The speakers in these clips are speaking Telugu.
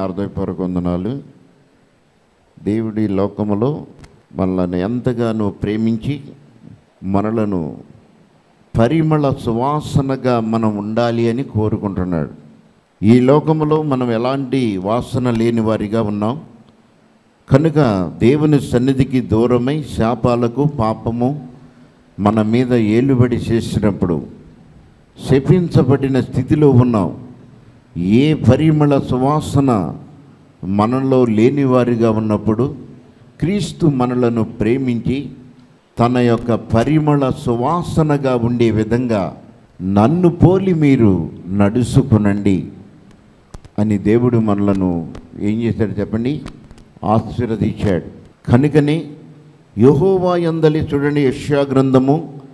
హృదయపూర్వక వందనాలు దేవుడి లోకములో మనల్ని ఎంతగానో ప్రేమించి మనలను పరిమళ సువాసనగా మనం ఉండాలి అని కోరుకుంటున్నాడు ఈ లోకములో మనం ఎలాంటి వాసన లేని వారిగా ఉన్నాం కనుక దేవుని సన్నిధికి దూరమై శాపాలకు పాపము మన మీద ఏలుబడి చేసినప్పుడు శపించబడిన స్థితిలో ఉన్నాం ఏ పరిమళ సువాసన మనలో లేనివారిగా ఉన్నప్పుడు క్రీస్తు మనలను ప్రేమించి తన యొక్క పరిమళ సువాసనగా ఉండే విధంగా నన్ను పోలి మీరు నడుచుకునండి అని దేవుడు మనలను ఏం చేశాడు చెప్పండి ఆశీర్వదించాడు కనుకనే యహోవా యందలి చూడండి యష్యా గ్రంథము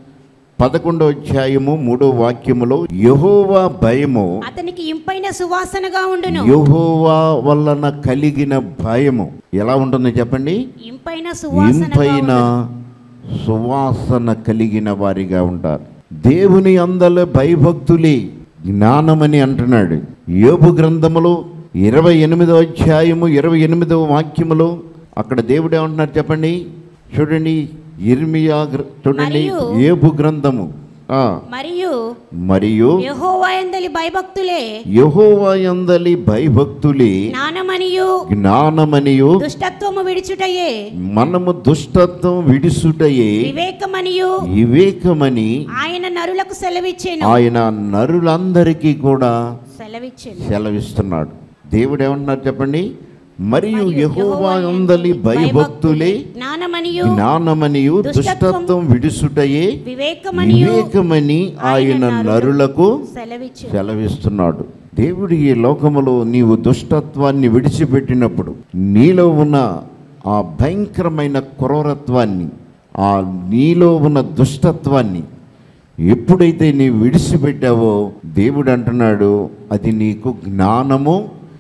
పదకొండో అధ్యాయము మూడో వాక్యములో యహోవా భయము అతనికి ఇంపైన సువాసనగా ఉండును యహోవా వలన కలిగిన భయము ఎలా ఉంటుంది చెప్పండి ఇంపైన సువాసనగా ఇంపైన ఉండును. సువాసన కలిగిన వారిగా ఉంటారు దేవుని అందల భయభక్తులే జ్ఞానమని అంటున్నాడు యోబు గ్రంథములో ఇరవై ఎనిమిదో అధ్యాయము ఇరవై ఎనిమిదవ వాక్యములో అక్కడ దేవుడు ఏమంటున్నారు చెప్పండి చూడండి ఇర్మియా గ్ర- చూడండి మరియు- ఏబు గ్రంథము ఆ, మరియు మరియు యెహోవా యందలి భయభక్తులే యహోవా యందలి భయభక్తులే జ్ఞానమనియు జ్ఞానమనియు దుష్టత్వము విడిచుటయే మనము దుష్టత్వం విడుసుటయే వివేకమనియు వివేకమని ఆయన నరులకు సెలవిచ్చెను ఆయన నరులందరికీ కూడా సెలవిచ్చెను సెలవిస్తున్నాడు దేవుడు ఏమన్నారు చెప్పండి మరియు మరియు యెహోవా యెహోవా అందలి భయభక్తులే జ్ఞానమనియు జ్ఞానమనియు దుష్టత్వం దుష్టత్వం విడుసుటయే వివేకమనియు వివేకమని ఆయన నరులకు సెలవిచ్చెను సెలవిస్తున్నాడు దేవుడి ఈ లోకములో నీవు దుష్టత్వాన్ని విడిచిపెట్టినప్పుడు నీలో ఉన్న ఆ భయంకరమైన క్రూరత్వాన్ని ఆ నీలో ఉన్న దుష్టత్వాన్ని ఎప్పుడైతే నీవు విడిచిపెట్టావో దేవుడు అంటున్నాడు అది నీకు జ్ఞానము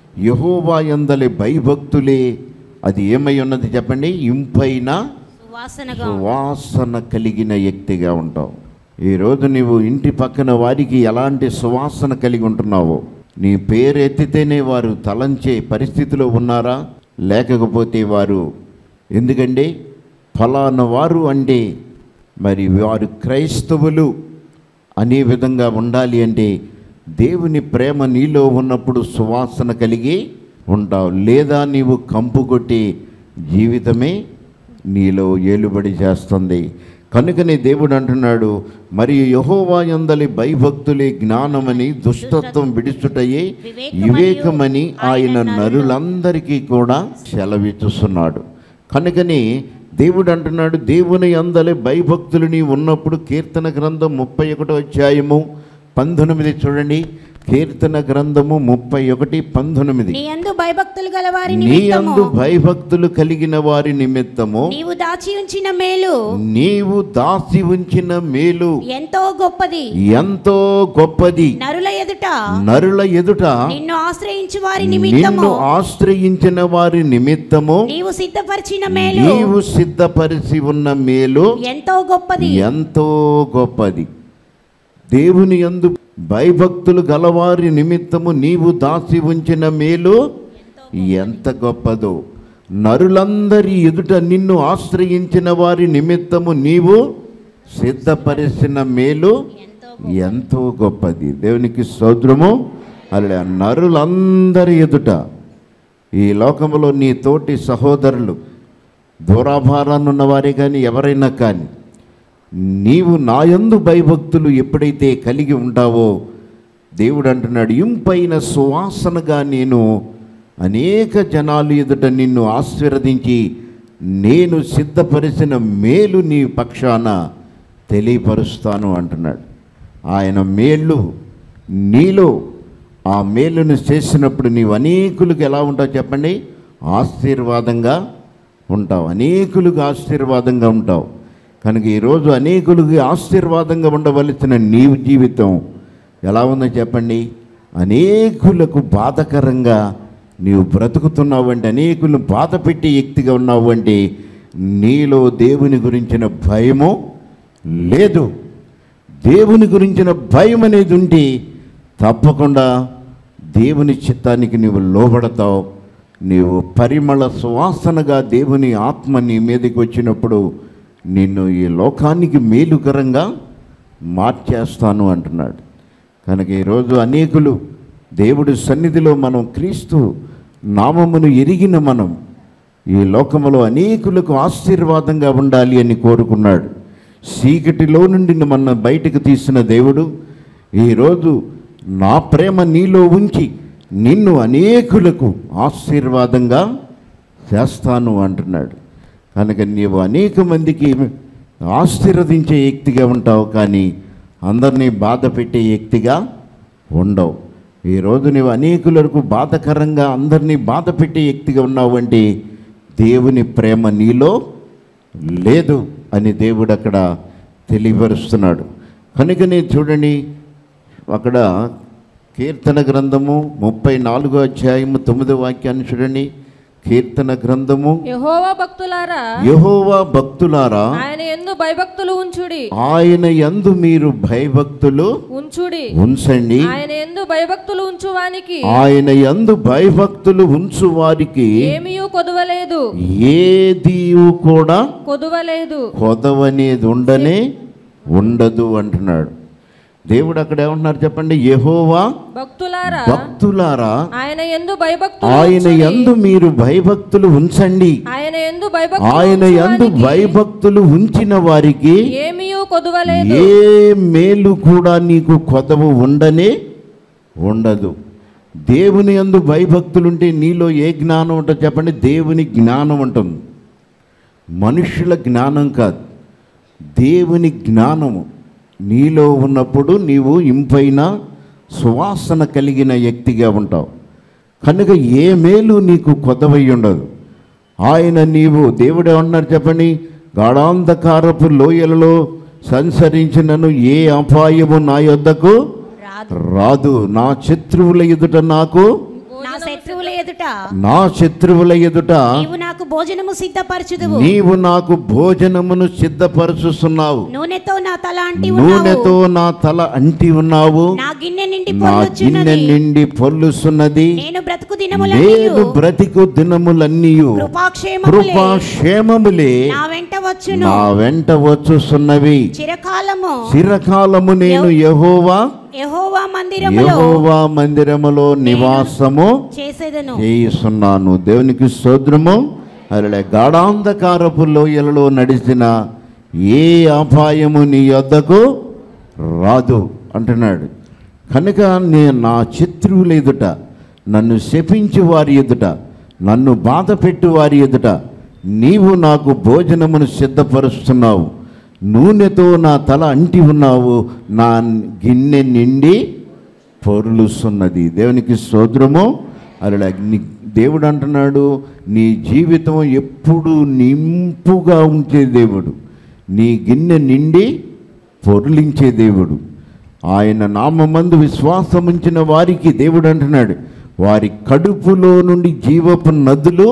యహోవా యందలి భయభక్తులే అది ఏమై ఉన్నది చెప్పండి ఇంపైన సువాసనగా సువాసన కలిగిన వ్యక్తిగా ఉంటావు ఈరోజు నీవు ఇంటి పక్కన వారికి ఎలాంటి సువాసన కలిగి ఉంటున్నావో నీ పేరు ఎత్తితేనే వారు తలంచే పరిస్థితిలో ఉన్నారా లేకపోతే వారు ఎందుకంటే ఫలానా వారు అంటే మరి వారు క్రైస్తవులు అనే విధంగా ఉండాలి అంటే దేవుని ప్రేమ నీలో ఉన్నప్పుడు సువాసన కలిగి ఉంటావు లేదా నీవు కంపు కొట్టి జీవితమే నీలో ఏలుబడి చేస్తుంది కనుకనే దేవుడు అంటున్నాడు మరియు యహోవా యందలి భయభక్తులే జ్ఞానమని దుష్టత్వం విడుచుటయే వివేకమని ఆయన నరులందరికీ కూడా సెలవిస్తున్నాడు కనుకని దేవుడు అంటున్నాడు దేవుని అందలి భయభక్తులు నీ ఉన్నప్పుడు కీర్తన గ్రంథం ముప్పై ఒకటో అధ్యాయము పంతొమ్మిది చూడండి కీర్తన గ్రంథము ముప్పై ఒకటి పంతొమ్మిది నీ యందు భయభక్తులు గల వారి నీ నిమిత్తము అందు భయభక్తులు కలిగిన వారి నిమిత్తము నీవు దాచి ఉంచిన మేలు నీవు దాసి ఉంచిన మేలు ఎంతో గొప్పది ఎంతో గొప్పది నరుల ఎదుట నరుల ఎదుట నిన్ను ఆశ్రయించు వారి నిమిత్తము నిన్ను ఆశ్రయించిన వారి నిమిత్తము నీవు సిద్ధపరిచిన మేలు నీవు సిద్ధపరిచి ఉన్న మేలు ఎంతో గొప్పది ఎంతో గొప్పది దేవుని యందు భయభక్తులు గలవారి నిమిత్తము నీవు దాచి ఉంచిన మేలు ఎంత గొప్పదో నరులందరి ఎదుట నిన్ను ఆశ్రయించిన వారి నిమిత్తము నీవు సిద్ధపరిచిన మేలు ఎంతో గొప్పది దేవునికి సౌద్రము అలా నరులందరి ఎదుట ఈ లోకములో నీ తోటి సహోదరులు దూరాభారాన్ని వారే కానీ ఎవరైనా కానీ నీవు నాయందు భయభక్తులు ఎప్పుడైతే కలిగి ఉంటావో దేవుడు అంటున్నాడు ఇంపైన సువాసనగా నేను అనేక జనాలు ఎదుట నిన్ను ఆశీర్వదించి నేను సిద్ధపరిచిన మేలు నీ పక్షాన తెలియపరుస్తాను అంటున్నాడు ఆయన మేళ్ళు నీలో ఆ మేలును చేసినప్పుడు నీవు అనేకులకు ఎలా ఉంటావు చెప్పండి ఆశీర్వాదంగా ఉంటావు అనేకులకు ఆశీర్వాదంగా ఉంటావు కనుక ఈరోజు అనేకులకు ఆశీర్వాదంగా ఉండవలసిన నీవు జీవితం ఎలా ఉందో చెప్పండి అనేకులకు బాధకరంగా నీవు బ్రతుకుతున్నావు అంటే అనేకులను బాధ పెట్టే వ్యక్తిగా ఉన్నావు అంటే నీలో దేవుని గురించిన భయము లేదు దేవుని గురించిన భయం అనేది ఉంటే తప్పకుండా దేవుని చిత్తానికి నీవు లోబడతావు నీవు పరిమళ సువాసనగా దేవుని ఆత్మ నీ మీదకి వచ్చినప్పుడు నిన్ను ఈ లోకానికి మేలుకరంగా మార్చేస్తాను అంటున్నాడు కనుక ఈరోజు అనేకులు దేవుడి సన్నిధిలో మనం క్రీస్తు నామమును ఎరిగిన మనం ఈ లోకములో అనేకులకు ఆశీర్వాదంగా ఉండాలి అని కోరుకున్నాడు చీకటిలో నుండి మన బయటకు తీసిన దేవుడు ఈరోజు నా ప్రేమ నీలో ఉంచి నిన్ను అనేకులకు ఆశీర్వాదంగా చేస్తాను అంటున్నాడు కనుక నీవు అనేక మందికి ఆశీర్వదించే వ్యక్తిగా ఉంటావు కానీ అందరినీ బాధ పెట్టే వ్యక్తిగా ఉండవు ఈరోజు నీవు అనేకులకు బాధకరంగా అందరినీ బాధ పెట్టే వ్యక్తిగా ఉన్నావు అంటే దేవుని ప్రేమ నీలో లేదు అని దేవుడు అక్కడ తెలియపరుస్తున్నాడు కనుకనే చూడండి అక్కడ కీర్తన గ్రంథము ముప్పై నాలుగో అధ్యాయము తొమ్మిదో వాక్యాన్ని చూడండి కీర్తన గ్రంథము యెహోవా భక్తులారా యహోవా భక్తులారా ఆయన ఎందు భయభక్తులు ఉంచుడి ఆయన యందు మీరు భయభక్తులు ఉంచుడి ఉంచండి ఆయన ఎందు భయభక్తులు ఉంచువానికి ఆయన యందు భయభక్తులు ఉంచు వారికి ఏమీయూ కొదువలేదు ఏదియు కూడా కొదువలేదు కొదవనేది ఉండనే ఉండదు అంటున్నాడు దేవుడు అక్కడ ఏమంటున్నారు చెప్పండి యెహోవా భక్తులారా భక్తులారా ఆయన ఎందు భయభక్తులు ఆయన ఉంచుడి. యందు మీరు భయభక్తులు ఉంచండి ఆయన ఎందు భయభక్తులు ఆయన యందు ఉంచువానికి భయభక్తులు ఉంచిన వారికి ఏమీయూ కొదువలేదు ఏ మేలు కూడా నీకు కొదవ ఉండనే ఉండదు దేవుని యందు భయభక్తులుంటే నీలో ఏ జ్ఞానం ఉంటుందో చెప్పండి దేవుని జ్ఞానం ఉంటుంది మనుషుల జ్ఞానం కాదు దేవుని జ్ఞానము నీలో ఉన్నప్పుడు నీవు ఇంపైన సువాసన కలిగిన వ్యక్తిగా ఉంటావు కనుక ఏ మేలు నీకు కొదవై ఉండదు ఆయన నీవు దేవుడు ఏమన్నారు చెప్పండి గాఢాంధకారపు లోయలలో సంచరించినను ఏ అపాయము నా యొద్దకు రాదు రాదు నా శత్రువుల ఎదుట నాకు నా శత్రువుల ఎదుట నా శత్రువుల ఎదుట నీవు నాకు భోజనము సిద్ధపరచుదువు నీవు నాకు భోజనమును సిద్ధపరచుస్తున్నావు నూనెతో నా తల అంటి ఉన్నావు నూనెతో నా తల అంటి ఉన్నావు నా గిన్నె నిండి నా గిన్నె పొందుచున్నది నిండి పొల్లుస్తున్నది నేను బ్రతుకు నేను దినములన్నీయు బ్రతికు దినములన్నీ కృపాక్షేమములే కృపాక్షేమములే నా వెంట వచ్చును నా వెంట వచ్చుస్తున్నవి చిరకాలము చిరకాలము నేను యహోవా యెహోవా మందిరములో యహోవా మందిరములో నివాసము చేసేదను చేయిస్తున్నాను దేవునికి స్తోత్రము అలా గాఢాంధకారపు లోయలలో నడిచిన ఏ అపాయము నీ యొద్దకు రాదు అంటున్నాడు కనుక నేను నా శత్రువుల ఎదుట నన్ను శపించి వారి ఎదుట నన్ను బాధ పెట్టు వారి ఎదుట నీవు నాకు భోజనమును సిద్ధపరుస్తున్నావు నూనెతో నా తల అంటి ఉన్నావు నా గిన్నె నిండి పొరులుస్తున్నది దేవునికి స్తోత్రము అలా నీ దేవుడు అంటున్నాడు నీ జీవితం ఎప్పుడు నింపుగా ఉంచే దేవుడు నీ గిన్నె నిండి పొరులించే దేవుడు ఆయన నామందు విశ్వాసముంచిన వారికి దేవుడు అంటున్నాడు వారి కడుపులో నుండి జీవపు నదులు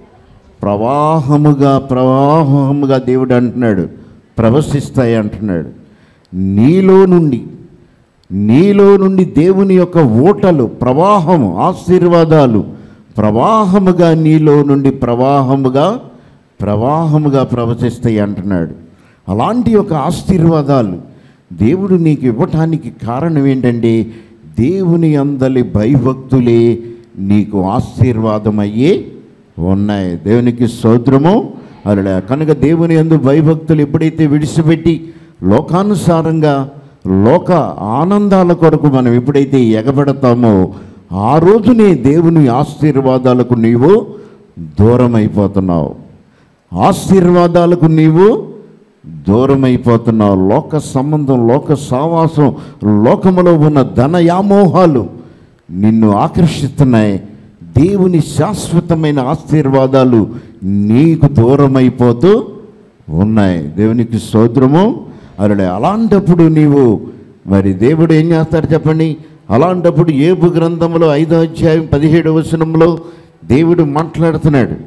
ప్రవాహముగా ప్రవాహముగా దేవుడు అంటున్నాడు ప్రవశిస్తాయి అంటున్నాడు నీలో నుండి నీలో నుండి దేవుని యొక్క ఓటలు ప్రవాహము ఆశీర్వాదాలు ప్రవాహముగా నీలో నుండి ప్రవాహముగా ప్రవాహముగా ప్రవశిస్తాయి అంటున్నాడు అలాంటి ఒక ఆశీర్వాదాలు దేవుడు నీకు ఇవ్వటానికి కారణం ఏంటంటే దేవుని అందలి భయభక్తులే నీకు ఆశీర్వాదమయ్యే ఉన్నాయి దేవునికి స్తోత్రము అలా కనుక దేవుని అందు భయభక్తులు ఎప్పుడైతే విడిచిపెట్టి లోకానుసారంగా లోక ఆనందాల కొరకు మనం ఎప్పుడైతే ఎగబడతామో ఆ రోజునే దేవుని ఆశీర్వాదాలకు నీవు దూరం అయిపోతున్నావు ఆశీర్వాదాలకు నీవు దూరం అయిపోతున్నావు లోక సంబంధం లోక సావాసం లోకములో ఉన్న ధన యామోహాలు నిన్ను ఆకర్షిస్తున్నాయి దేవుని శాశ్వతమైన ఆశీర్వాదాలు నీకు దూరం అయిపోతూ ఉన్నాయి దేవునికి స్తోత్రము అలా అలాంటప్పుడు నీవు మరి దేవుడు ఏం చేస్తాడు చెప్పండి అలాంటప్పుడు ఏబు గ్రంథంలో ఐదో అధ్యాయం పదిహేడు వచనంలో దేవుడు మాట్లాడుతున్నాడు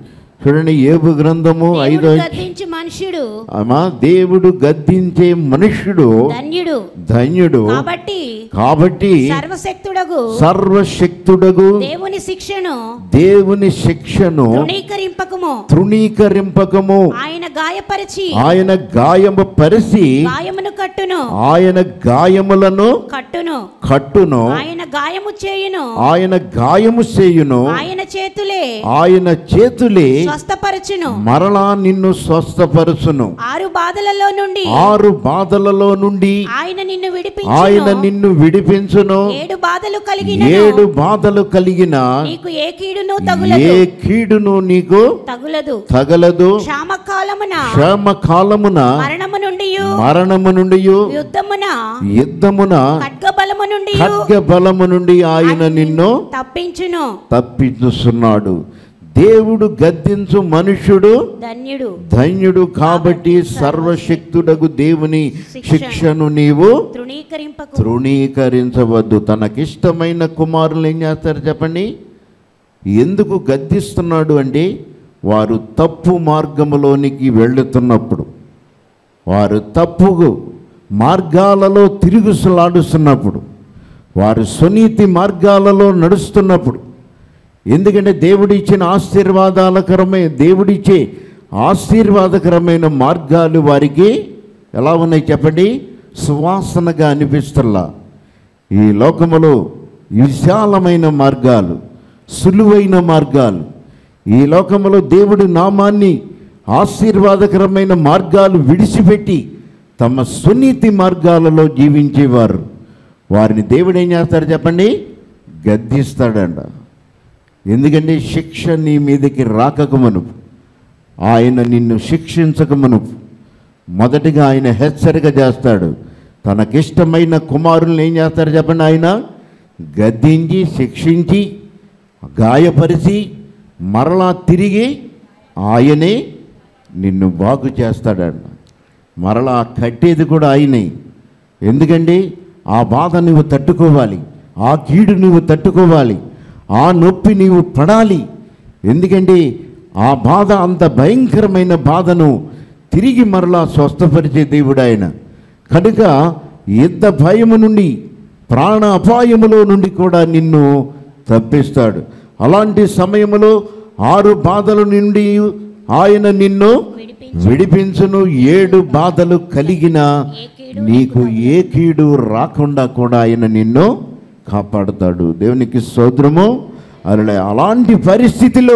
చూడండి ఏబు గ్రంథము ఐదో దేవుడు గద్దించి మనుష్యుడు అమ్మా దేవుడు గద్దించే మనుష్యుడు ధన్యుడు ధన్యుడు కాబట్టి కాబట్టి సర్వశక్తుడగు సర్వశక్తుడగు దేవుని శిక్షను దేవుని శిక్షను తృణీకరింపకము తృణీకరింపకము ఆయన గాయపరిచి ఆయన గాయము పరిసి గాయమును కట్టును ఆయన గాయములను కట్టును కట్టును ఆయన గాయము చేయును ఆయన గాయము చేయును ఆయన చేతులే ఆయన చేతులే స్వస్థపరచును మరలా నిన్ను స్వస్థపరుచును ఆరు బాధలలో నుండి ఆరు బాధలలో నుండి ఆయన నిన్ను ఆయన విడిపించును నిన్ను విడిపించును ఏడు బాధలు కలిగిన ఏడు బాధలు కలిగిన నీకు ఏ కీడును ఏ తగులదు కీడును నీకు తగులదు తగలదు క్షామకాలమున క్షేమ కాలమున మరణము నుండి మరణము నుండి యుద్ధమున యుద్ధమున ఖడ్గబలము నుండి ఖడ్గ బలము నుండి ఆయన నిన్ను తప్పించును తప్పించుస్తున్నాడు దేవుడు గద్దించు మనుష్యుడు ధన్యుడు ధన్యుడు కాబట్టి సర్వశక్తుడగు దేవుని శిక్షను నీవు తృణీకరింపకు తృణీకరించవద్దు తనకిష్టమైన కుమారులు ఏం చేస్తారు చెప్పండి ఎందుకు గద్దిస్తున్నాడు అంటే వారు తప్పు మార్గములోనికి వెళుతున్నప్పుడు వారు తప్పు మార్గాలలో తిరుగుసలాడుస్తున్నప్పుడు వారు సునీతి మార్గాలలో నడుస్తున్నప్పుడు ఎందుకంటే దేవుడిచ్చిన ఆశీర్వాదాలకరమైన దేవుడిచ్చే ఆశీర్వాదకరమైన మార్గాలు వారికి ఎలా ఉన్నాయి చెప్పండి సువాసనగా అనిపిస్తల్లా ఈ లోకములో విశాలమైన మార్గాలు సులువైన మార్గాలు ఈ లోకములో దేవుడి నామాన్ని ఆశీర్వాదకరమైన మార్గాలు విడిచిపెట్టి తమ సునీతి మార్గాలలో జీవించేవారు వారిని దేవుడు ఏం చేస్తాడు చెప్పండి గద్దిస్తాడంట ఎందుకంటే శిక్ష నీ మీదకి రాకకమనుపు ఆయన నిన్ను శిక్షించకమనుపు మొదటిగా ఆయన హెచ్చరిక చేస్తాడు తనకిష్టమైన కుమారుల్ని ఏం చేస్తాడు చెప్పండి ఆయన గద్దించి శిక్షించి గాయపరిచి మరలా తిరిగి ఆయనే నిన్ను బాగు చేస్తాడంట మరలా కట్టేది కూడా ఆయనే ఎందుకండి ఆ బాధ నువ్వు తట్టుకోవాలి ఆ కీడు నువ్వు తట్టుకోవాలి ఆ నొప్పి నీవు పడాలి ఎందుకంటే ఆ బాధ అంత భయంకరమైన బాధను తిరిగి మరలా స్వస్థపరిచే దేవుడు ఆయన కనుక యుద్ధ భయము నుండి ప్రాణ అపాయములో నుండి కూడా నిన్ను తప్పిస్తాడు అలాంటి సమయములో ఆరు బాధల నుండి ఆయన నిన్ను విడిపించును ఏడు బాధలు కలిగిన నీకు ఏ కీడు రాకుండా కూడా ఆయన నిన్ను కాపాడుతాడు దేవునికి సోదరము అలా అలాంటి పరిస్థితిలో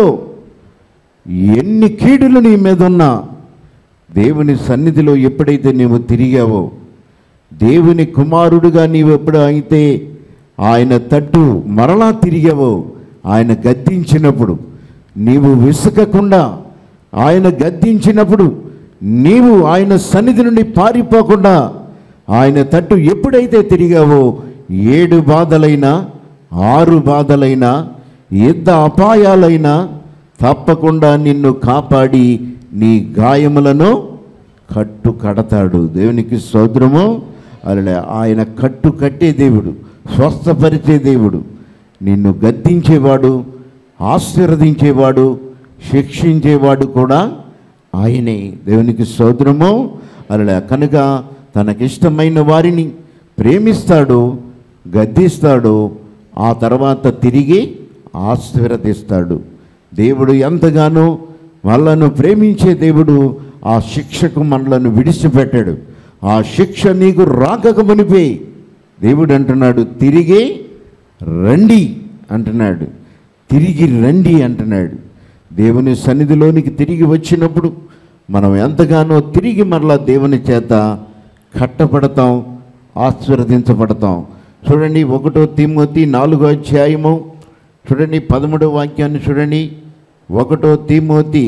ఎన్ని కీడులు నీ మీద ఉన్నా దేవుని సన్నిధిలో ఎప్పుడైతే నీవు తిరిగావో దేవుని కుమారుడుగా నీవు ఎప్పుడు అయితే ఆయన తట్టు మరలా తిరిగావో ఆయన గద్దించినప్పుడు నీవు విసుకకుండా ఆయన గద్దించినప్పుడు నీవు ఆయన సన్నిధి నుండి పారిపోకుండా ఆయన తట్టు ఎప్పుడైతే తిరిగావో ఏడు బాధలైనా ఆరు బాధలైనా యుద్ధ అపాయాలైనా తప్పకుండా నిన్ను కాపాడి నీ గాయములను కట్టు కడతాడు దేవునికి సోదరము అలా ఆయన కట్టు కట్టే దేవుడు స్వస్థపరిచే దేవుడు నిన్ను గద్దించేవాడు ఆశీర్వదించేవాడు శిక్షించేవాడు కూడా ఆయనే దేవునికి సోదరము అలా కనుక తనకిష్టమైన వారిని ప్రేమిస్తాడు గద్దిస్తాడు ఆ తర్వాత తిరిగి ఆశీర్వదిస్తాడు దేవుడు ఎంతగానో మనలను ప్రేమించే దేవుడు ఆ శిక్షకు మనలను విడిచిపెట్టాడు ఆ శిక్ష నీకు రాకక మునిపే దేవుడు అంటున్నాడు తిరిగి రండి అంటున్నాడు తిరిగి రండి అంటున్నాడు దేవుని సన్నిధిలోనికి తిరిగి వచ్చినప్పుడు మనం ఎంతగానో తిరిగి మరలా దేవుని చేత కట్టపడతాం ఆశీర్వదించబడతాం చూడండి ఒకటో తిమ్మతి నాలుగో అధ్యాయము చూడండి పదమూడో వాక్యాన్ని చూడండి ఒకటో తిమోతి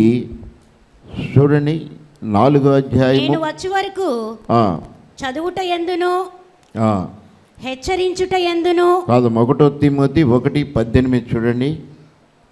చూడండి నాలుగో నేను అధ్యాయము వచ్చి వరకు ఆ, చదువుట ఎందును ఆ, హెచ్చరించుట ఎందును కాదు ఒకటో తిమోతి ఒకటి పద్దెనిమిది చూడండి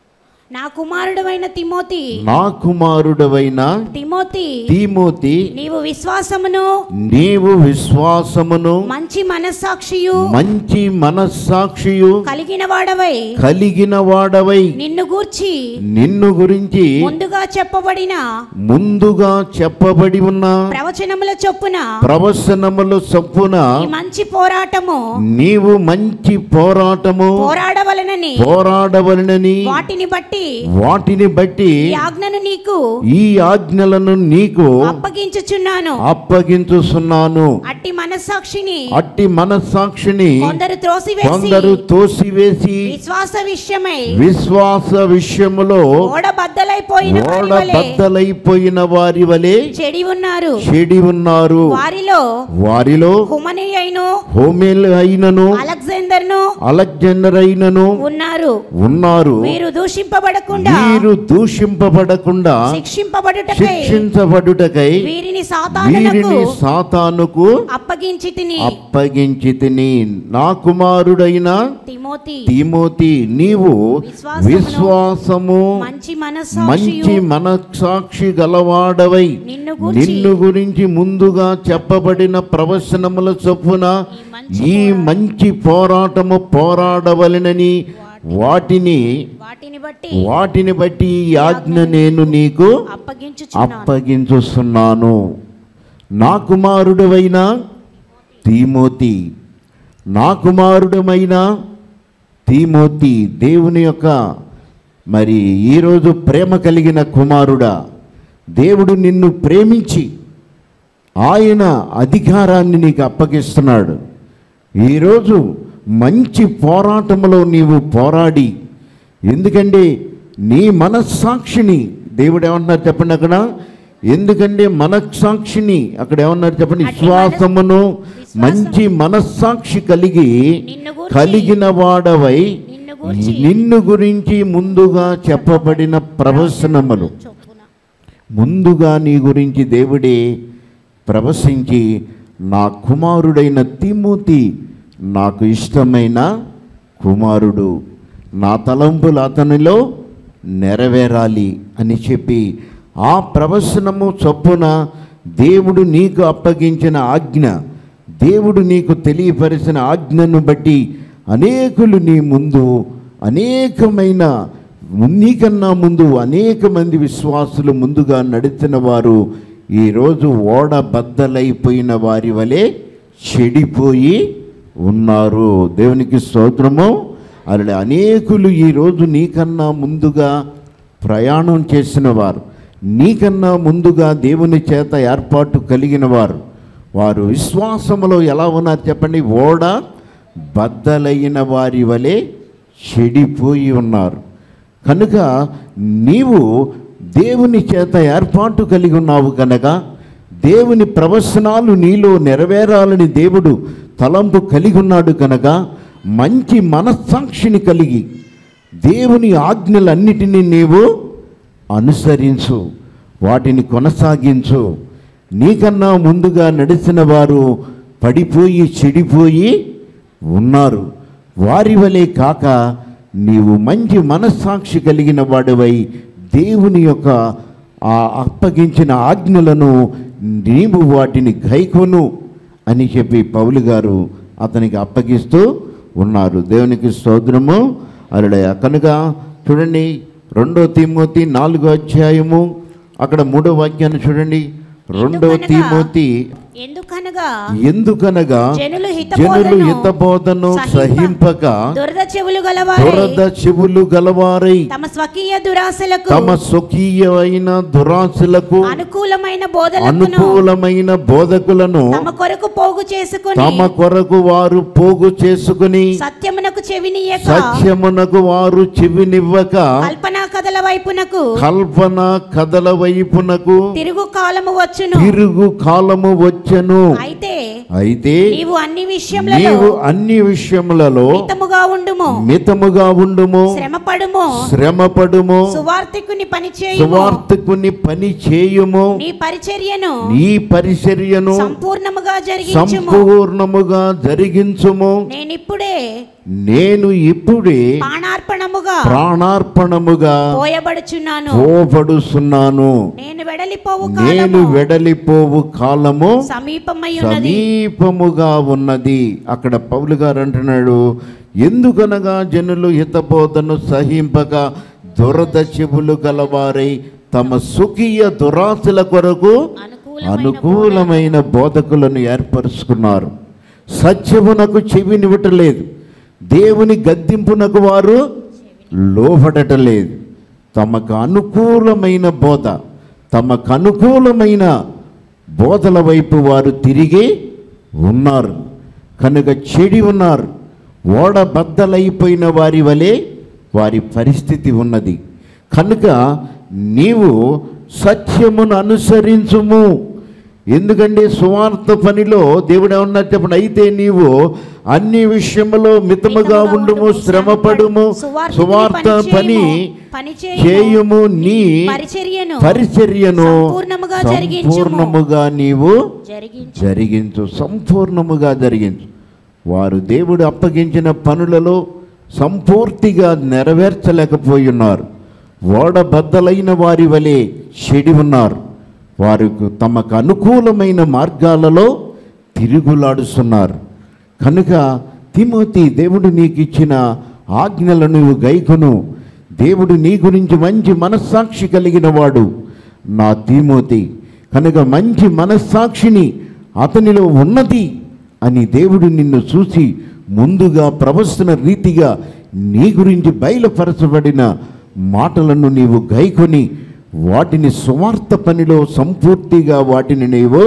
నా కుమారుడవైన తిమోతి నా కుమారుడవైన తిమోతి తీమోతి నీవు విశ్వాసమును నీవు విశ్వాసమును మంచి మనస్సాక్షియు మంచి మనస్సాక్షియు కలిగిన వాడవై కలిగిన వాడవై నిన్ను గూర్చి నిన్ను గురించి ముందుగా చెప్పబడిన ముందుగా చెప్పబడి ఉన్న ప్రవచనముల చొప్పున ప్రవచనములు చొప్పున ఈ మంచి పోరాటము నీవు మంచి పోరాటము పోరాడవలనని పోరాడవలనని వాటిని బట్టి వాటిని బట్టి ఈ ఆజ్ఞను నీకు ఈ ఆజ్ఞలను నీకు అప్పగించుచున్నాను అప్పగించుస్తున్నాను అట్టి మనస్సాక్షిని అట్టి మనస్సాక్షిని కొందరు త్రోసివేసి కొందరు తోసివేసి విశ్వాస విషయమై విశ్వాస విషయములో ఓడ బద్దలైపోయిన వారి ఓడ వలె బద్దలైపోయిన వారి వలె చెడి ఉన్నారు చెడి ఉన్నారు వారిలో వారిలో హుమని అయిను హోమేల్ అయినను అలెగ్జాండర్ ను అలెగ్జాండర్ అయినను ఉన్నారు ఉన్నారు వీరు దూషింపబడకుండా వీరు దూషింపబడకుండా శిక్షింపబడుటకై శిక్షించబడుటకై వీరిని సాతానునకు వీరిని సాతానుకు అప్పగించి తిని అప్పగించి తిని నా కుమారుడైన తిమోతి తిమోతి నీవు విశ్వాసమును, విశ్వాసము మంచి మంచి మనస్సాక్షియు మనస్సాక్షి గలవాడవై నిన్ను గూర్చి నిన్ను గురించి ముందుగా చెప్పబడిన ప్రవచనముల చొప్పున ఈ ఈ మంచి పోరాటము పోరాడవలెనని వాటిని వాటిని బట్టి వాటిని బట్టి ఈ ఆజ్ఞ నేను నీకు అప్పగించుచున్నాను అప్పగించుస్తున్నాను నా కుమారుడవైన తీమోతి నా కుమారుడమైన తీమోతి దేవుని యొక్క మరి ఈరోజు ప్రేమ కలిగిన కుమారుడా దేవుడు నిన్ను ప్రేమించి ఆయన అధికారాన్ని నీకు అప్పగిస్తున్నాడు ఈరోజు మంచి పోరాటంలో నీవు పోరాడి ఎందుకంటే నీ మనస్సాక్షిని దేవుడు ఏమన్నారు చెప్పండి అక్కడ ఎందుకంటే మనస్సాక్షిని అక్కడ ఏమన్నారు చెప్పండి అట్టి విశ్వాసమును విశ్వాసం- మంచి మనస్సాక్షి కలిగి నిన్ను గూర్చి కలిగిన వాడవై నిన్ను గూర్చి నిన్ను గురించి ముందుగా చెప్పబడిన ప్రవచనములు చొప్పున ముందుగా నీ గురించి దేవుడే ప్రవశించి నా కుమారుడైన తిమోతి నాకు ఇష్టమైన కుమారుడు నా తలంపులు అతనిలో నెరవేరాలి అని చెప్పి ఆ ప్రవచనము చొప్పున దేవుడు నీకు అప్పగించిన ఆజ్ఞ దేవుడు నీకు తెలియపరిచిన ఆజ్ఞను బట్టి అనేకులు నీ ముందు అనేకమైన నీకన్నా ముందు అనేక మంది విశ్వాసులు ముందుగా నడిచిన వారు ఈరోజు ఓడ బద్దలైపోయిన వారి వలె చెడిపోయి ఉన్నారు దేవునికి స్తోత్రము అలా అనేకులు ఈరోజు నీకన్నా ముందుగా ప్రయాణం చేసిన వారు నీకన్నా ముందుగా దేవుని చేత ఏర్పాటు కలిగిన వారు వారు విశ్వాసములో ఎలా ఉన్నారు చెప్పండి ఓడ బద్దలైన వారి వలె చెడిపోయి ఉన్నారు కనుక నీవు దేవుని చేత ఏర్పాటు కలిగి ఉన్నావు కనుక దేవుని ప్రవచనాలు నీలో నెరవేరాలని దేవుడు తలంపు కలిగి ఉన్నాడు కనుక మంచి మనస్సాక్షిని కలిగి దేవుని ఆజ్ఞలన్నిటినీ నీవు అనుసరించు వాటిని కొనసాగించు నీకన్నా ముందుగా నడిచిన వారు పడిపోయి చెడిపోయి ఉన్నారు వారి వలె కాక నీవు మంచి మనస్సాక్షి కలిగిన వాడివై దేవుని యొక్క ఆ అప్పగించిన ఆజ్ఞలను నీవు వాటిని గైకొను అని చెప్పి పౌలు గారు అతనికి అప్పగిస్తూ ఉన్నారు దేవునికి స్తోత్రము అరుడయ కనుక చూడండి రెండో తిమోతి నాలుగో అధ్యాయము అక్కడ మూడో వాక్యాన్ని చూడండి రెండో ఎందుకనగా తిమోతి ఎందుకనగా ఎందుకనగా జనులు జనులు హితబోధను హితబోధను సహింపక దురద చెవులు గలవారై దురద చెవులు గలవారై తమ స్వకీయ దురాశలకు తమ స్వకీయమైన దురాశలకు అనుకూలమైన బోధలకును అనుకూలమైన బోధకులను తమ కొరకు పోగు చేసుకుని తమ కొరకు వారు పోగు చేసుకుని సత్యమునకు చెవినీయక సత్యమునకు వారు చెవినివ్వక కల్పనా కథల వైపునకు కల్పన కథల వైపునకు తిరుగు కాలము వచ్చును తిరుగు కాలము వచ్చెను అయితే అయితే నీవు అన్ని విషయములలో నీవు అన్ని విషయములలో మితముగా ఉండుము మితముగా ఉండుము శ్రమపడుము శ్రమపడుము సువార్తికుని పని చేయుము సువార్తకుని పని చేయుము నీ పరిచర్యను నీ పరిచర్యను సంపూర్ణముగా జరిగించుము సంపూర్ణముగా జరిగించుము నేనిప్పుడే నేను ఇప్పుడే ప్రాణార్పణముగా ప్రాణార్పణముగా పోయబడుచున్నాను పోబడుస్తున్నాను నేను వెడలిపోవు నేను కాలము వెడలిపోవు కాలము సమీపమై ఉన్నది సమీపముగా ఉన్నది అక్కడ పౌలు గారు అంటున్నాడు ఎందుకనగా జనులు హితబోధను సహింపక దురద చెవులు గలవారై తమ సుఖీయ దురాశల కొరకు అనుకూలమైన అనుకూలమైన బోధకులను ఏర్పరుచుకున్నారు సత్యమునకు చెవినివ్వటలేదు దేవుని గద్దింపునకు వారు లోబడటలేదు తమకు అనుకూలమైన బోధ తమకు అనుకూలమైన బోధల వైపు వారు తిరిగి ఉన్నారు కనుక చెడి ఉన్నారు ఓడ బద్దలైపోయిన వారి వలె వారి పరిస్థితి ఉన్నది కనుక నీవు సత్యమును అనుసరించుము ఎందుకంటే సువార్త పనిలో దేవుడు ఏమన్నారు చెప్పండి అయితే నీవు అన్ని విషయములో మితముగా ఉండుము శ్రమపడుము సువార్త పని చేయుము నీ పరిచర్యను పరిచర్యను సంపూర్ణముగా జరిగించుము. సంపూర్ణముగా నీవు జరిగించు జరిగించు సంపూర్ణముగా జరిగించు వారు దేవుడు అప్పగించిన పనులలో సంపూర్తిగా నెరవేర్చలేకపోయి ఉన్నారు ఓడ బద్దలైన వారి వలె చెడి ఉన్నారు వారికి తమకు అనుకూలమైన మార్గాలలో తిరుగులాడుతున్నారు కనుక తిమోతి దేవుడు నీకు ఇచ్చిన ఆజ్ఞలను నువ్వు గైకొను దేవుడు నీ గురించి మంచి మనస్సాక్షి కలిగిన వాడు నా తిమోతి కనుక మంచి మనస్సాక్షిని అతనిలో ఉన్నది అని దేవుడు నిన్ను చూసి ముందుగా ప్రవస్తున్న రీతిగా నీ గురించి బయలుపరచబడిన మాటలను నీవు గైకొని వాటిని సువార్త పనిలో సంపూర్తిగా వాటిని నీవు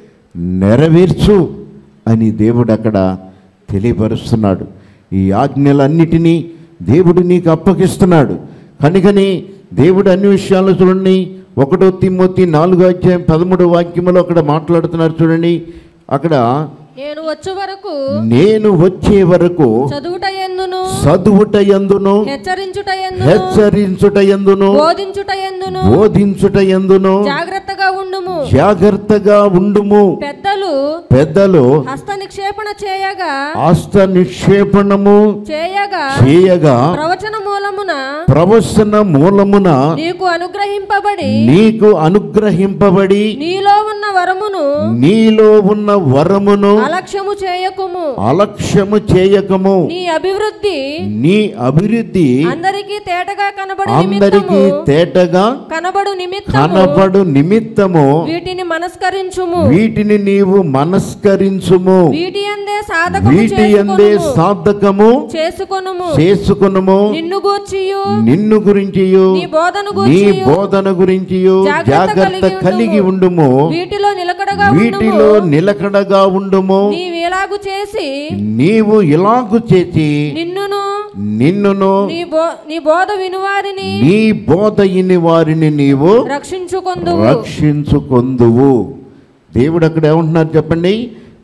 నెరవేర్చు అని దేవుడు అక్కడ తెలియపరుస్తున్నాడు ఈ ఆజ్ఞలన్నిటినీ దేవుడు నీకు అప్పగిస్తున్నాడు కనుకని దేవుడు అన్ని విషయాలు చూడండి ఒకటో తిమ్మొత్తి నాలుగో అధ్యాయం పదమూడో వాక్యములో అక్కడ మాట్లాడుతున్నారు చూడండి అక్కడ నేను వచ్చు వరకు నేను వచ్చే వరకు చదువుట ఎందును చదువుట ఎందును హెచ్చరించుట ఎందును హెచ్చరించుట ఎందును బోధించుట ఎందును బోధించుట ఎందును జాగ్రత్తగా ఉండుము జాగ్రత్తగా ఉండుము పెద్దలు పెద్దలు హస్త నిక్షేపణ చేయగా ఆస్త నిక్షేపణము చేయగా చేయగా ప్రవచన మూలమున ప్రవసన మూలమున నీకు అనుగ్రహింపబడి నీకు అనుగ్రహింపబడి నీలో ఉన్న వరమును నీలో ఉన్న వరమును అలక్ష్యము చేయకుము అలక్ష్యము చేయకము నీ అభివృద్ధి నీ అభివృద్ధి అందరికీ తేటగా కనబడు అందరికీ నిమిత్తము తేటగా కనబడు నిమిత్తము కనబడు నిమిత్తము వీటిని మనస్కరించుము వీటిని నీవు మనస్కరించుము వీటి అందే సాధకము వీటి అందే చేసుకొనుము. సాధకము చేసుకొనుము చేసుకునుము నిన్ను గూర్చియు నిన్ను గురించి నీ బోధను నీ గూర్చియు బోధన గురించి జాగ్రత్త జాగ్రత్త కలిగి కలిగి ఉండుము వీటిలో నిలకడగా వీటిలో ఉండుము నిలకడగా ఉండుము నీవు ఎలాగు చేసి నీవు ఇలాగు చేసి నిన్నును నిన్నును నీ బో నీ బోధ వినువారిని నీ బోధ ఇని వారిని నీవు రక్షించుకొందువు రక్షించుకొందువు దేవుడు అక్కడ ఏమంటున్నారు చెప్పండి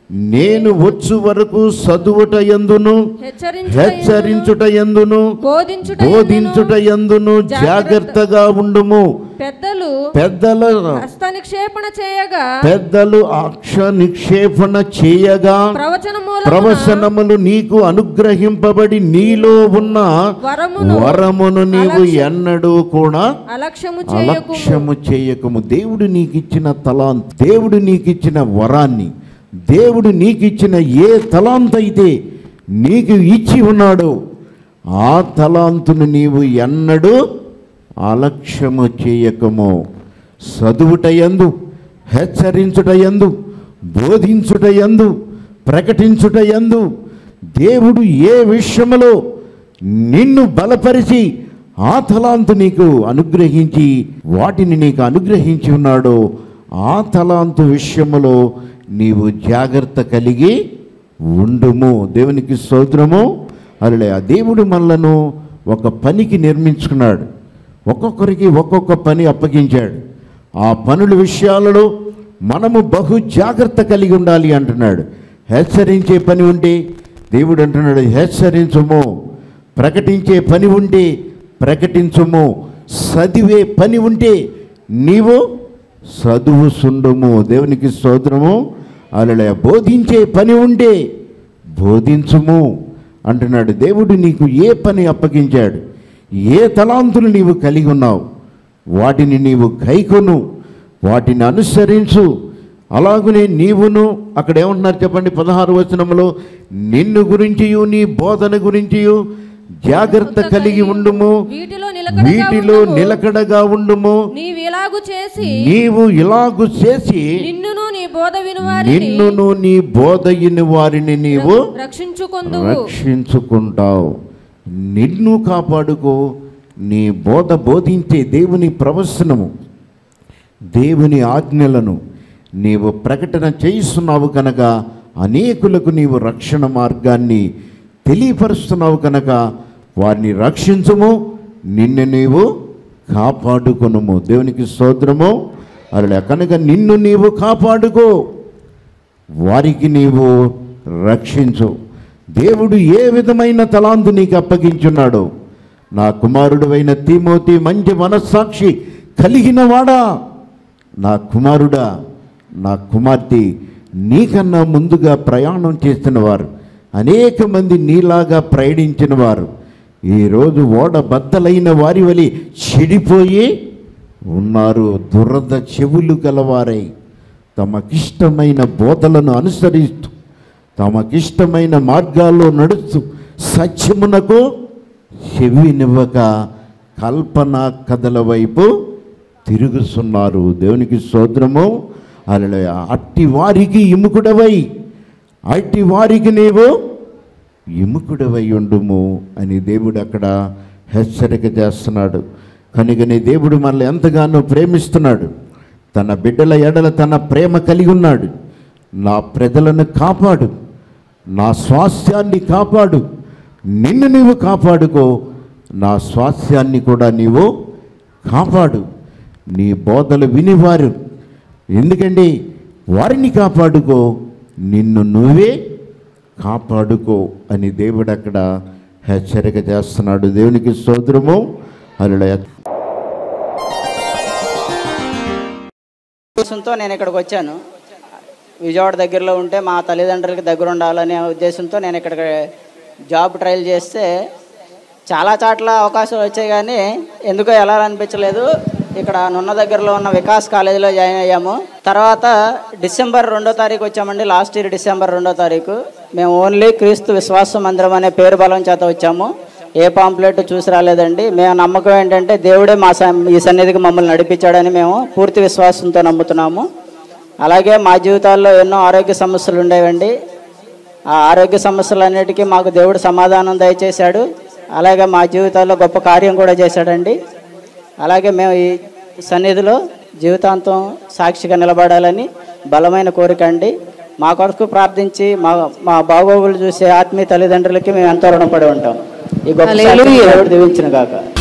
నేను వచ్చు వరకు చదువుట ఎందును హెచ్చరించుట హెచ్చరించుట ఎందును బోధించుట బోధించుట ఎందును జాగ్రత్తగా ఉండుము పెద్దలు పెద్దల హస్త నిక్షేపణ చేయగా పెద్దలు అక్ష నిక్షేపణ చేయగా ప్రవచన ప్రవచనములు నీకు అనుగ్రహింపబడి నీలో ఉన్న వరమును వరమును నీవు ఎన్నడూ కూడా అలక్ష్యము చేయకు అలక్ష్యము చేయకము దేవుడు నీకు ఇచ్చిన తలాంత్ దేవుడు నీకు ఇచ్చిన వరాన్ని దేవుడు నీకు ఇచ్చిన ఏ తలాంత్ అయితే నీకు ఇచ్చి ఉన్నాడో ఆ తలాంతును నీవు ఎన్నడూ అలక్ష్యము చేయకము చదువుట యందు హెచ్చరించుట యందు బోధించుట యందు ప్రకటించుట యందు దేవుడు ఏ విషయములో నిన్ను బలపరిచి ఆ తలాంతు నీకు అనుగ్రహించి వాటిని నీకు అనుగ్రహించి ఉన్నాడో ఆ తలాంతు విషయములో నీవు జాగ్రత్త కలిగి ఉండుము దేవునికి స్తోత్రము అలా ఆ దేవుడు మనలను ఒక పనికి నిర్మించుకున్నాడు ఒక్కొక్కరికి ఒక్కొక్క పని అప్పగించాడు ఆ పనుల విషయాలలో మనము బహు జాగ్రత్త కలిగి ఉండాలి అంటున్నాడు హెచ్చరించే పని ఉంటే దేవుడు అంటున్నాడు హెచ్చరించుము ప్రకటించే పని ఉంటే ప్రకటించుము చదివే పని ఉంటే నీవు చదువు సుండుము దేవునికి స్తోత్రము అలా బోధించే పని ఉంటే బోధించుము అంటున్నాడు దేవుడు నీకు ఏ పని అప్పగించాడు ఏ తలాంతులు నీవు కలిగి ఉన్నావు వాటిని నీవు గైకొను వాటిని అనుసరించు అలాగనే నీవును అక్కడ ఏమంటున్నారు చెప్పండి పదహారు వచనంలో నిన్ను గురించియు నీ బోధన గురించియు జాగ్రత్త కలిగి ఉండుము వీటిలో నిలకడగా వీటిలో ఉండుము. నిలకడగా ఉండుము నీవు ఇలాగు చేసి నీవు ఇలాగు చేసి నిన్నును నీ బోధ వినువారిని నిన్నును నీ బోధయిని వారిని నీవు రక్షించుకొందువు రక్షించుకుంటావు నిన్ను కాపాడుకో నీ బోధ బోధించే దేవుని ప్రవచనము దేవుని ఆజ్ఞలను నీవు ప్రకటన చేయిస్తున్నావు కనుక అనేకులకు నీవు రక్షణ మార్గాన్ని తెలియపరుస్తున్నావు కనుక వారిని రక్షించము నిన్ను నీవు కాపాడుకొనుము దేవునికి స్తోత్రము అలా కనుక నిన్ను నీవు కాపాడుకో వారికి నీవు రక్షించు దేవుడు ఏ విధమైన తలాంతు నీకు అప్పగించున్నాడో నా కుమారుడు అయిన తీమోతి మంచి మనస్సాక్షి కలిగిన వాడా నా కుమారుడా నా కుమార్తె నీకన్నా ముందుగా ప్రయాణం చేస్తున్న వారు అనేక మంది నీలాగా ప్రయాణించిన వారు ఈరోజు ఓడ బద్దలైన వారి వలి చెడిపోయి ఉన్నారు దురద చెవులు గలవారై తమకిష్టమైన బోధలను అనుసరిస్తూ తమకిష్టమైన మార్గాల్లో నడుస్తూ సత్యమునకు చెవినివ్వక కల్పన కథల వైపు తిరుగుతున్నారు దేవునికి స్తోత్రము అలా అట్టి వారికి ఇముకుడవై అట్టి వారికి నీవు ఇముకుడవై ఉండుము అని దేవుడు అక్కడ హెచ్చరిక చేస్తున్నాడు కనుకని దేవుడు మనల్ని ఎంతగానో ప్రేమిస్తున్నాడు తన బిడ్డల ఎడల తన ప్రేమ కలిగి ఉన్నాడు నా ప్రజలను కాపాడు నా స్వాస్థ్యాన్ని కాపాడు నిన్ను నీవు కాపాడుకో నా స్వాస్థ్యాన్ని కూడా నీవు కాపాడు నీ బోధలు వినివారు ఎందుకండి వారిని కాపాడుకో నిన్ను నువ్వే కాపాడుకో అని దేవుడు అక్కడ హెచ్చరిక చేస్తున్నాడు దేవునికి స్తోత్రము అలా ఉద్దేశంతో నేను ఇక్కడికి వచ్చాను విజయవాడ దగ్గరలో ఉంటే మా తల్లిదండ్రులకి దగ్గర ఉండాలనే ఉద్దేశంతో నేను ఇక్కడికి జాబ్ ట్రయల్ చేస్తే చాలా చాట్ల అవకాశాలు వచ్చాయి కానీ ఎందుకో ఎలా అనిపించలేదు ఇక్కడ నున్న దగ్గరలో ఉన్న వికాస్ కాలేజీలో జాయిన్ అయ్యాము తర్వాత డిసెంబర్ రెండో తారీఖు వచ్చామండి లాస్ట్ ఇయర్ డిసెంబర్ రెండో తారీఖు మేము ఓన్లీ క్రీస్తు విశ్వాస మందిరం అనే పేరు బలం చేత వచ్చాము ఏ పాంప్లెట్ చూసి రాలేదండి మేము నమ్మకం ఏంటంటే దేవుడే మా స- ఈ సన్నిధికి మమ్మల్ని నడిపించాడని మేము పూర్తి విశ్వాసంతో నమ్ముతున్నాము అలాగే మా జీవితాల్లో ఎన్నో ఆరోగ్య సమస్యలు ఉండేవండి ఆ ఆరోగ్య సమస్యలన్నిటికీ మాకు దేవుడు సమాధానం దయచేశాడు అలాగే మా జీవితాల్లో గొప్ప కార్యం కూడా చేశాడండి అలాగే మేము ఈ సన్నిధిలో జీవితాంతం సాక్షిగా నిలబడాలని బలమైన కోరిక అండి మా కొరకు ప్రార్థించి మా మా బాగోగులు చూసే ఆత్మీయ తల్లిదండ్రులకి మేము ఎంతో రుణపడి ఉంటాం ఈ గొప్ప సాక్షిని దేవుడు దీవించిన గాక